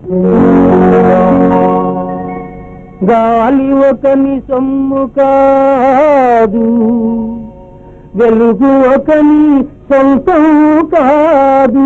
గాలి ఒకని సొమ్ము కాదు వెలుగు ఒకని సొంతం కాదు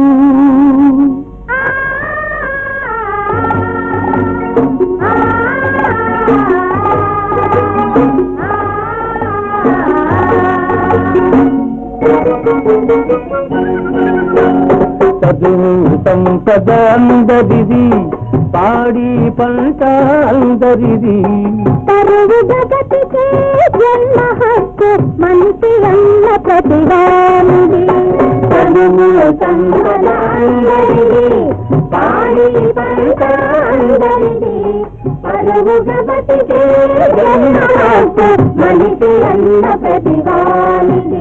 చదువు సంపద అందరిది పాడి పంట అందరిది తరువు జగతికే జన్మ హక్కు మనిషి అన్న ప్రతివానిది చదువు సంపద అందరిది పాడి పంట అందరిది పరువు జగతికే జన్మ హక్కు మనిషి అన్న ప్రతివానిది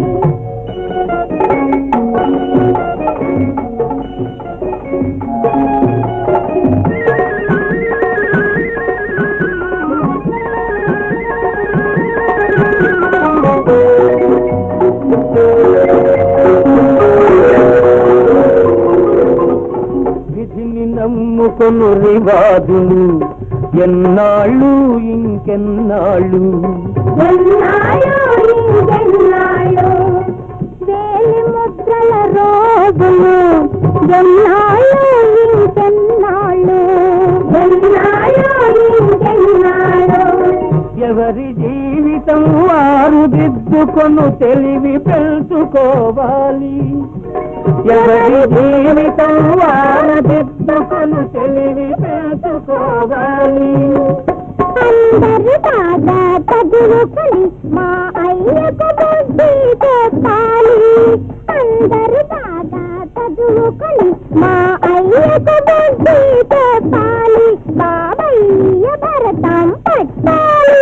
విధిని నమ్ముకొను రివాదులు ఎన్నాళ్ళు ఇంకెన్నాళ్ళు ఎన్నాళ్ళు ఇంకెన్నాళ్ళు వేలి ముద్రల రోజులు ఎన్నాళ్ళు ఇంకెన్నాళ్ళు ఎన్నాళ్ళు ఇంకెన్నాళ్ళు ఎవరి జీవితం వారు దిద్దుకొను తెలివి పెంచుకోవాలి ఎవరి జీవితం వారు దిద్దుకొను తెలివి పెంచుకోవాలి అందరు బాగా చదువుకొని మా అయ్యకు బుద్ధి చెప్పాలి అందరు బాగా చదువుకొని మా అయ్యకు బుద్ధి చెప్పాలి బాబయ్య భరతం పట్టాలి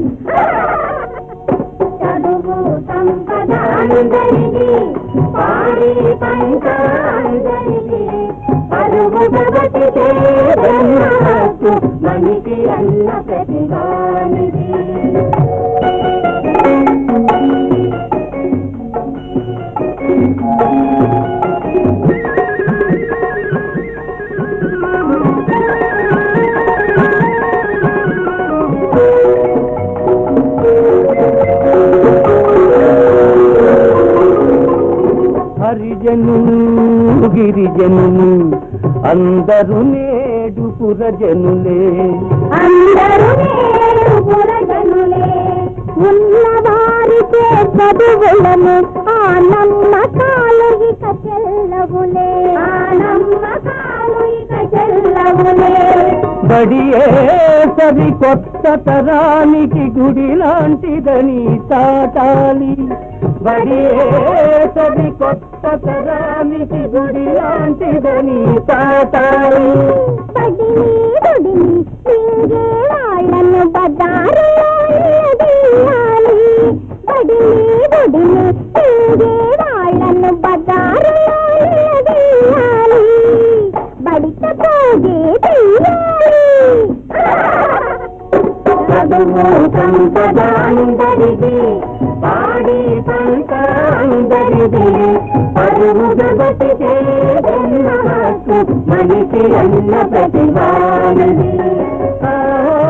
చదువు సంపద అందరిది పాడి పంట అందరిది పరువు జగతికే బ్రహ్మ హక్కు మనిషి అన్న ప్రతిభానిది హరిజనులు గిరిజనులు అందరూ నేడు పురజనులే అందరూ నేడు పురజనులే ఉన్నవారికే చదువులను ఆ నమ్మకాలు ఇక చెల్లవులే ఆ నమ్మకాలు ఇక చెల్లవులే బడియే సరి కొత్త తరానికి గుడి లాంటిదని తాటాలి బడియే సరి కొత్త తరానికి గుడి లాంటిదని తాటాలి పడిని బుడిని మింగే వాళ్ళను బజారులో నిలదీయాలి పడిని బుడిని మింగే వాళ్ళను బజారులో నిలదీయాలి బడిక పోగే తీయాలి చదువు సంపద అందరిది పాడి పంట అందరిది పరువు జగతికే జన్మ హక్కు మనిషి అన్న ప్రతిభానది ఆ